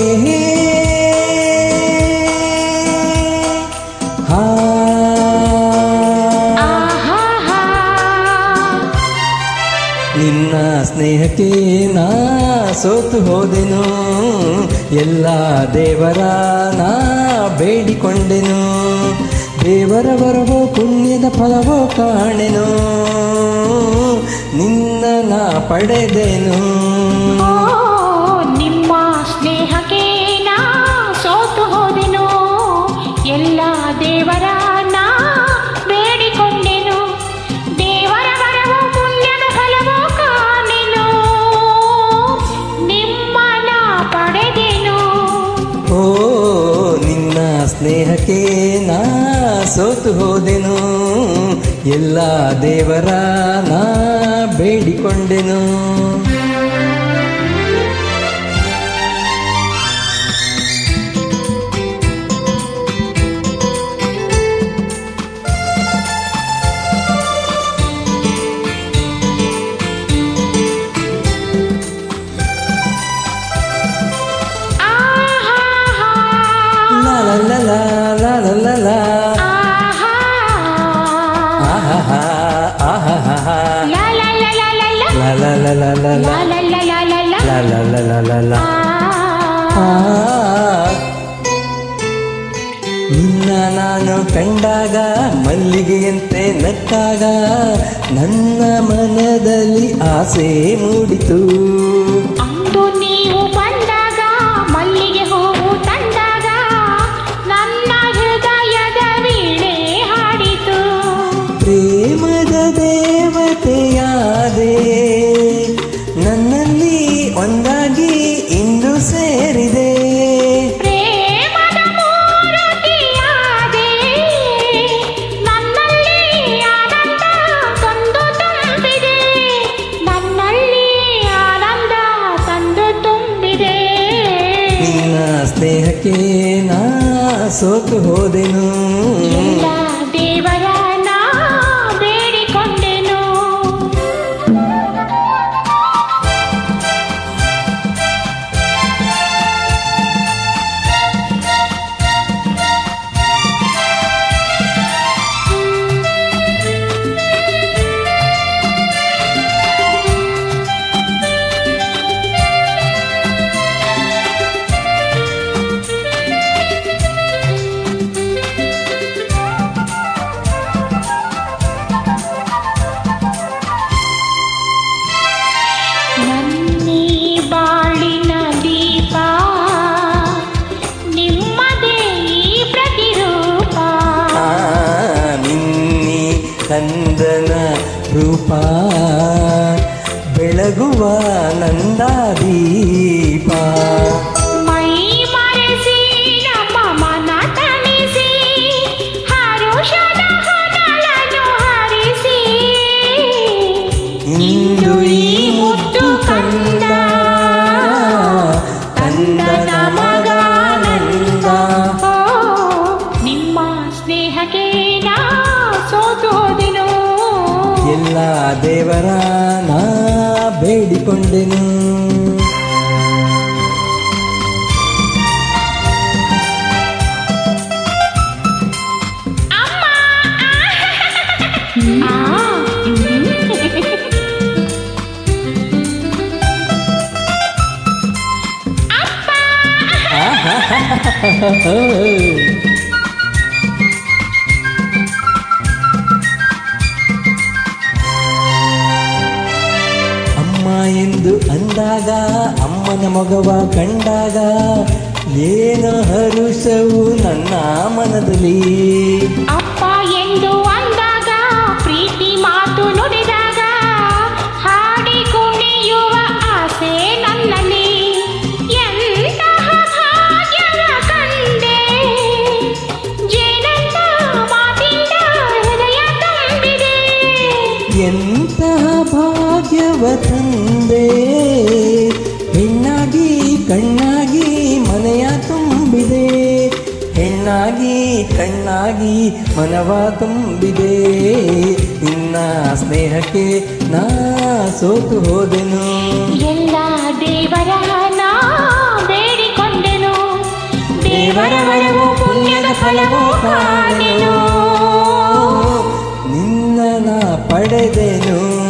ಹಾ ಆಹಾಹಾ. ನಿನ್ನ ಸ್ನೇಹಕ್ಕೆ ನಾ ಸೋತು ಹೋದೆನು ಎಲ್ಲ ದೇವರ ನಾ ಬೇಡಿಕೊಂಡೆನು ದೇವರ ಬರವೋ ಪುಣ್ಯದ ಫಲವೋ ಕಾಣೆನು ನಿನ್ನ ನಾ ಪಡೆದೆನು ಓ, ನಿಮ್ಮ ಸ್ನೇಹಕ್ಕೆ ನಾ ಸೋತು ಹೋದೆನು ಎಲ್ಲ ದೇವರ ನಾ ಬೇಡಿಕೊಂಡೆನು ದೇವರ ಬರವು ಪುಣ್ಯದ ಫಲವೋ ಕಾಣೆನು ನಿಮ್ಮನ ಪಡೆದೆನು ಓ ನಿನ್ನ ಸ್ನೇಹಕ್ಕೆ ನಾ ಸೋತು ಹೋದೆನು ಎಲ್ಲ ದೇವರ ನಾ ಬೇಡಿಕೊಂಡೆನು ಆಹಾಹಾ. ಲಾ ಲಾ ಲಾ ಲಾ ಲಾ ಲಾ ಲಾ ಆಹಾ. ಆಹಾಹಾ, ಆಹಾಹಾ. ಲಾ ಲಾ ಲಾ ಲಾ ಲಾ ಲಾ. ಲಾ ಲಾ ಲಾ ಲಾ ಲಾ ಲಾ. ಲಾ ಲಾ ಲಾ ಲಾ ಲಾ ಲಾ. ಲಾ ಲಾ ಲಾ ಲಾ ಲಾ ಲಾ. ಆ. ಆ. ನಿನ್ನ ನಾನು ಕಂಡಾಗ ಮಲ್ಲಿಗೆಯಂತೆ ನಕ್ಕಾಗ ನನ್ನ ಮನದಲ್ಲಿ ಆಸೆ ಮೂಡಿತು ಅಂದು ನೀವು ಬಂದಾಗ ಮಲ್ಲಿಗೆ ಹೂವು ತಂದಾಗ ನನ್ನ ಹೃದಯದ ವೀಣೆ ಹಾಡಿತು ಪ್ರೇಮದ ದೇವತೆಯಾದೆ ನನ್ನಲ್ಲಿ ಒಂದಾಗಿ ಇಂದು ಸೇರಿದೆ ಪ್ರೇಮದ ಮೂರ್ತಿಯಾದೆ ನನ್ನಲ್ಲಿ ಆನಂದ ತಂದು ತುಂಬಿದೆ ನನ್ನಲ್ಲಿ ಆನಂದ ತಂದು ತುಂಬಿದೆ ನಿನ್ನ ಸ್ನೇಹಕ್ಕೆ ನಾ ಸೋತು ಹೋದೆನು ಎಲ್ಲ ದೇವರ ನಾ ಬೇಡಿಕೊಂಡೆನು ನನ್ನಿ ಬಾಳಿನ ದೀಪ ನಿಮ್ಮದೇ ಈ ಪ್ರತಿರೂಪ ಆ ನಿನ್ನಿ ಕಂದನ ರೂಪ ಬೆಳಗುವ ನಂದ ದೀಪ ಮೈ ಮರೆಸಿ ನಮ್ಮ ಮನ ತಣಿಸಿ ಹರುಷದ ಹೊನಲನ್ನು ಹರಿಸಿ ಇಂದು ಈ ಮುದ್ದು ಕಂದ ಕಂದನ ಮಗಾನಂದ ಓ, ನಿಮ್ಮ ಸ್ನೇಹಕ್ಕೆ ನಾ ಸೋತು ಹೋದೆನು ಎಲ್ಲ ದೇವರ ನಾ ಬೇಡಿಕೊಂಡೆನು ಅಮ್ಮ ಆ ಅಮ್ಮ ಎಂದು ಅಂದಾಗ ಅಮ್ಮನ ಮಗವ ಕಂಡಾಗ ಏನು ಹರುಷವು ನನ್ನ ಮನದಲ್ಲಿ ಅಪ್ಪ ಎಂದು ಅಂದಾಗ ಪ್ರೀತಿ ಮಾತು ನುಡಿದಾಗ ಹಾಡಿ ಕುಣಿಯುವ ಆಸೆ ನನ್ನಲ್ಲಿ ಎಂತಹ ಭಾಗ್ಯವ ಕಂಡೆ ಜೇನಂತ ಮಾತಿಂದ ಹೃದಯ ತುಂಬಿದೆ ಎಂತಹ ಭಾಗ್ಯವ ತಂದೆ ಹೆಣ್ಣಾಗಿ ಕಣ್ಣಾಗಿ ಮನೆಯ ತುಂಬಿದೆ ಹೆಣ್ಣಾಗಿ ಕಣ್ಣಾಗಿ ಮನವ ತುಂಬಿದೆ ನಿನ್ನ ಸ್ನೇಹಕ್ಕೆ ನಾ ಸೋತು ಹೋದೆನು ಎಲ್ಲ ದೇವರ ನಾ ಬೇಡಿಕೊಂಡೆನು ದೇವರ ವರವು ಪುಣ್ಯದ ಫಲವು ಕಾಣೆನು ನಿನ್ನ ನಾ ಪಡೆದೆನು